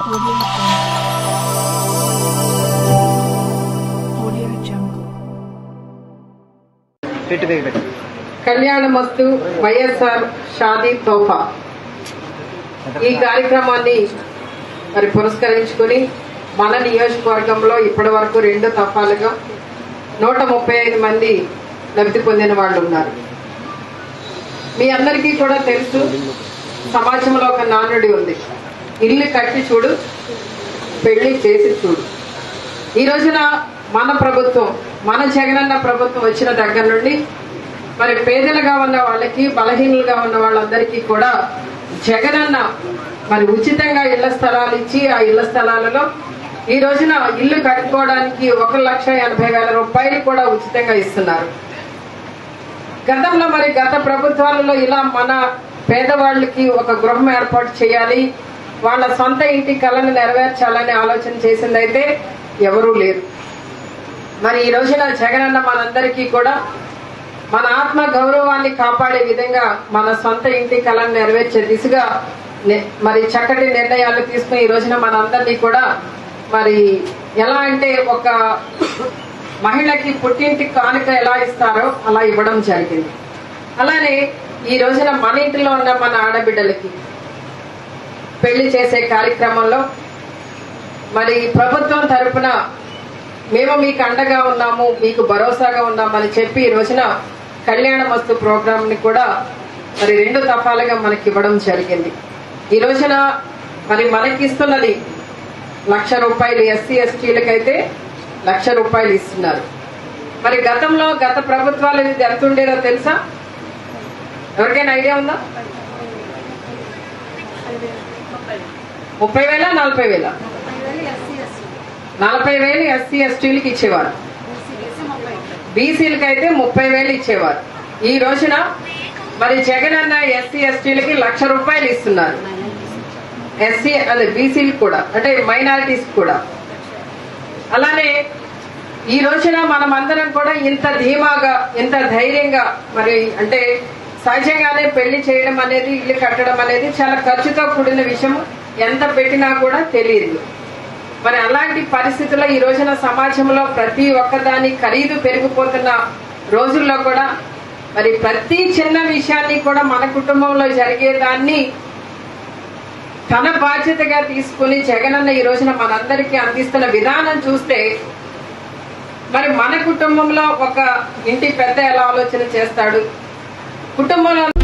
Audio Jungle. Audio Jungle. పెట్టు దగ్గర పెట్టు కళ్యాణమస్తు వైఎస్ఆర్ షాదీ తోఫా ఈ కార్యక్రమాన్ని మరి పురస్కరించుకుని మన నియోజకవర్గంలో ఇప్పటి వరకు రెండు తఫాలుగా నూట ముప్పై ఐదు మంది లబ్ధి పొందిన వాళ్ళు ఉన్నారు మీ అందరికీ కూడా తెలుసు సమాజంలో ఒక నానుడి ఉంది ఇల్లు కట్టి చూడు పెళ్లి చేసి చూడు ఈ రోజున మన ప్రభుత్వం మన జగనన్న ప్రభుత్వం వచ్చిన దగ్గర నుండి మరి పేదలుగా ఉన్న వాళ్ళకి బలహీనులుగా ఉన్న వాళ్ళందరికీ కూడా జగనన్న మరి ఉచితంగా ఇళ్ల స్థలాలు ఇచ్చి ఆ ఇళ్ల స్థలాలలో ఈ రోజున ఇల్లు కట్టుకోవడానికి ఒక లక్ష ఎనభై వేల రూపాయలు కూడా ఉచితంగా ఇస్తున్నారు గతంలో మరి గత ప్రభుత్వాలలో ఇలా మన పేదవాళ్ళకి ఒక గృహం ఏర్పాటు చేయాలి వాళ్ళ సొంత ఇంటి కళను నెరవేర్చాలని ఆలోచన చేసిందైతే ఎవరూ లేరు మరి ఈ రోజున జగనన్న మనందరికీ కూడా మన ఆత్మ గౌరవాన్ని కాపాడే విధంగా మన సొంత ఇంటి కళను నెరవేర్చే దిశగా నే- మరి చక్కటి నిర్ణయాలు తీసుకుని ఈ రోజున మనందరినీ కూడా మరి ఎలా అంటే ఒక మహిళకి పుట్టింటి కానుక ఎలా ఇస్తారో అలా ఇవ్వడం జరిగింది అలానే ఈ రోజున మన ఇంటిలో ఉన్న మన ఆడబిడ్డలకి పెళ్లి చేసే కార్యక్రమంలో మరి ప్రభుత్వం తరపున మేము మీకు అండగా ఉన్నాము మీకు భరోసాగా ఉన్నామని చెప్పి ఈ రోజున కళ్యాణ మస్తు ప్రోగ్రామ్ ని కూడా మరి రెండు దఫాలుగా మనకి ఇవ్వడం జరిగింది ఈ రోజున మరి మనకి ఇస్తున్నది లక్ష రూపాయలు ఎస్సీ ఎస్టీలకైతే లక్ష రూపాయలు ఇస్తున్నారు మరి గతంలో గత ప్రభుత్వాలు ఇది ఎంత ఉండేదో తెలుసా ఎవరికైనా ఐడియా ఉందా ముప్పై వేల నలభై వేల నలభై వేలు ఎస్సీ ఎస్టీలకి ఇచ్చేవారు బీసీలకి అయితే ముప్పై వేలు ఇచ్చేవారు ఈ రోజున మరి జగన్ అన్న ఎస్సీ ఎస్టీలకి లక్ష రూపాయలు ఇస్తున్నారు ఎస్సీ అదే బీసీలకు కూడా అంటే మైనారిటీస్ కూడా అలానే ఈ రోజున మనం అందరం కూడా ఇంత ధీమాగా ఇంత ధైర్యంగా మరి అంటే సహజంగానే పెళ్లి చేయడం అనేది ఇల్లు కట్టడం అనేది చాలా ఖర్చుతో కూడిన విషయం ఎంత పెట్టినా కూడా తెలియదు మరి అలాంటి పరిస్థితుల్లో ఈ రోజున సమాజంలో ప్రతి ఒక్కదాని ఖరీదు పెరిగిపోతున్న రోజుల్లో కూడా మరి ప్రతి చిన్న విషయాన్ని కూడా మన కుటుంబంలో జరిగేదాన్ని తన బాధ్యతగా తీసుకుని జగనన్న ఈ రోజున మనందరికీ అందిస్తున్న విధానం చూస్తే మరి మన కుటుంబంలో ఒక ఇంటి పెద్ద ఎలా ఆలోచన చేస్తాడు కుటుంబంలో